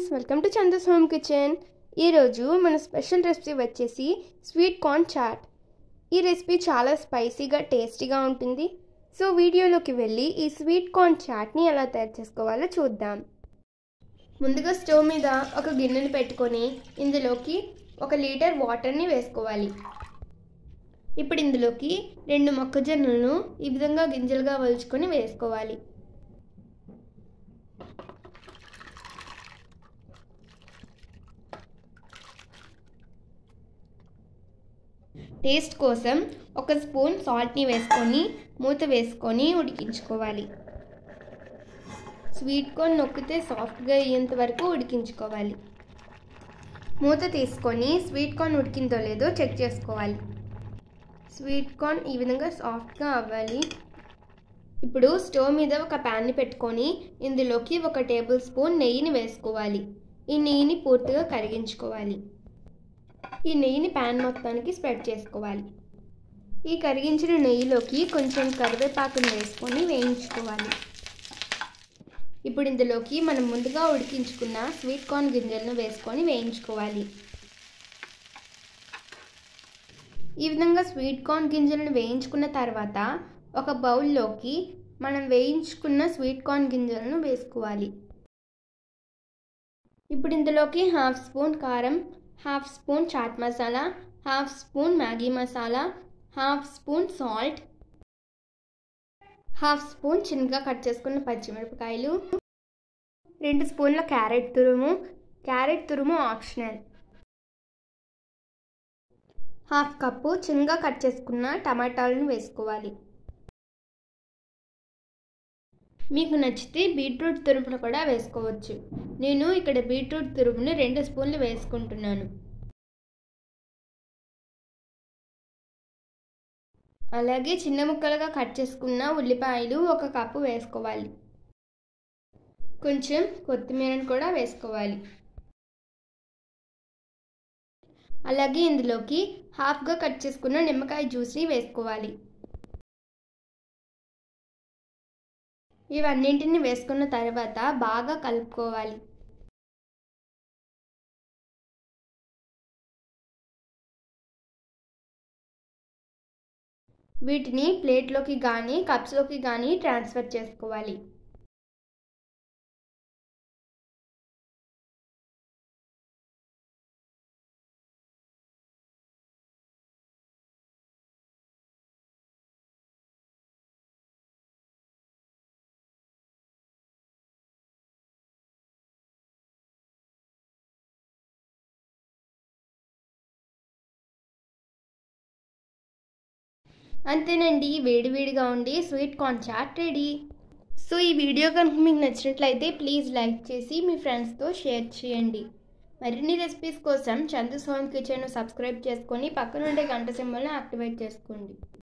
friends welcome to Chandas home kitchen ఈరోజు మన special recipe వచ్చేసి స్వీట్ కార్న్ చాట్ ఈ రెసిపీ చాలా స్పైసీగా టేస్టీగా ఉంటుంది సో వీడియోలోకి వెళ్ళి ఈ స్వీట్ కార్న్ చాట్ని ఎలా తయారు చేసుకోవాలో చూద్దాం ముందుగా స్టవ్ మీద ఒక గిన్నెని పెట్టుకొని ఇందులోకి ఒక లీటర్ వాటర్ని వేసుకోవాలి ఇప్పుడు ఇందులోకి రెండు మొక్కజొన్నలను ఈ విధంగా గింజలుగా వలుచుకొని వేసుకోవాలి టేస్ట్ కోసం ఒక స్పూన్ సాల్ట్ని వేసుకొని మూత వేసుకొని ఉడికించుకోవాలి స్వీట్ కార్న్ నొక్కితే సాఫ్ట్గా అయ్యేంత వరకు ఉడికించుకోవాలి మూత తీసుకొని స్వీట్ కార్న్ ఉడికిందో లేదో చెక్ చేసుకోవాలి స్వీట్ కార్న్ ఈ విధంగా సాఫ్ట్గా అవ్వాలి ఇప్పుడు స్టవ్ మీద ఒక ప్యాన్ని పెట్టుకొని ఇందులోకి ఒక టేబుల్ స్పూన్ నెయ్యిని వేసుకోవాలి ఈ నెయ్యిని పూర్తిగా కరిగించుకోవాలి ఈ నెయ్యిని ప్యాన్ మొత్తానికి స్ప్రెడ్ చేసుకోవాలి ఈ కరిగించిన నెయ్యిలోకి కొంచెం కరివేపాకుని వేసుకొని వేయించుకోవాలి ఇప్పుడు ఇందులోకి మనం ముందుగా ఉడికించుకున్న స్వీట్ కార్న్ గింజలను వేసుకొని వేయించుకోవాలి ఈ విధంగా స్వీట్ కార్న్ గింజలను వేయించుకున్న తర్వాత ఒక బౌల్లోకి మనం వేయించుకున్న స్వీట్ కార్న్ గింజలను వేసుకోవాలి ఇప్పుడు ఇందులోకి హాఫ్ స్పూన్ కారం half spoon chaat masala half spoon Maggi masala half spoon salt half spoon చిన్నగా కట్ చేసుకున్న పచ్చిమిరపకాయలు రెండు స్పూన్ల క్యారెట్ తురుము క్యారెట్ తురుము ఆప్షనల్ హాఫ్ కప్పు చిన్నగా కట్ చేసుకున్న టమాటాలను వేసుకోవాలి మీకు నచ్చితే బీట్రూట్ తురుమును కూడా వేసుకోవచ్చు నేను ఇక్కడ బీట్రూట్ తురుమును రెండు స్పూన్లు వేసుకుంటున్నాను అలాగే చిన్న ముక్కలుగా కట్ చేసుకున్న ఉల్లిపాయలు ఒక కప్పు వేసుకోవాలి కొంచెం కొత్తిమీరను కూడా వేసుకోవాలి అలాగే ఇందులోకి హాఫ్గా కట్ చేసుకున్న నిమ్మకాయ జ్యూస్ని వేసుకోవాలి ఇవన్నింటిని వేసుకున్న తర్వాత బాగా కలుపుకోవాలి వీటిని ప్లేట్లోకి కానీ కప్స్లోకి కానీ ట్రాన్స్ఫర్ చేసుకోవాలి అంతేనండి వేడివేడిగా ఉండి sweet corn chaat ready so ఈ వీడియో కనుక మీకు నచ్చినట్లయితే ప్లీజ్ లైక్ చేసి మీ ఫ్రెండ్స్తో షేర్ చేయండి మరిన్ని రెసిపీస్ కోసం చందు హోమ్ కిచెన్ను సబ్స్క్రైబ్ చేసుకొని పక్కనుండే గంట సింబల్ని యాక్టివేట్ చేసుకోండి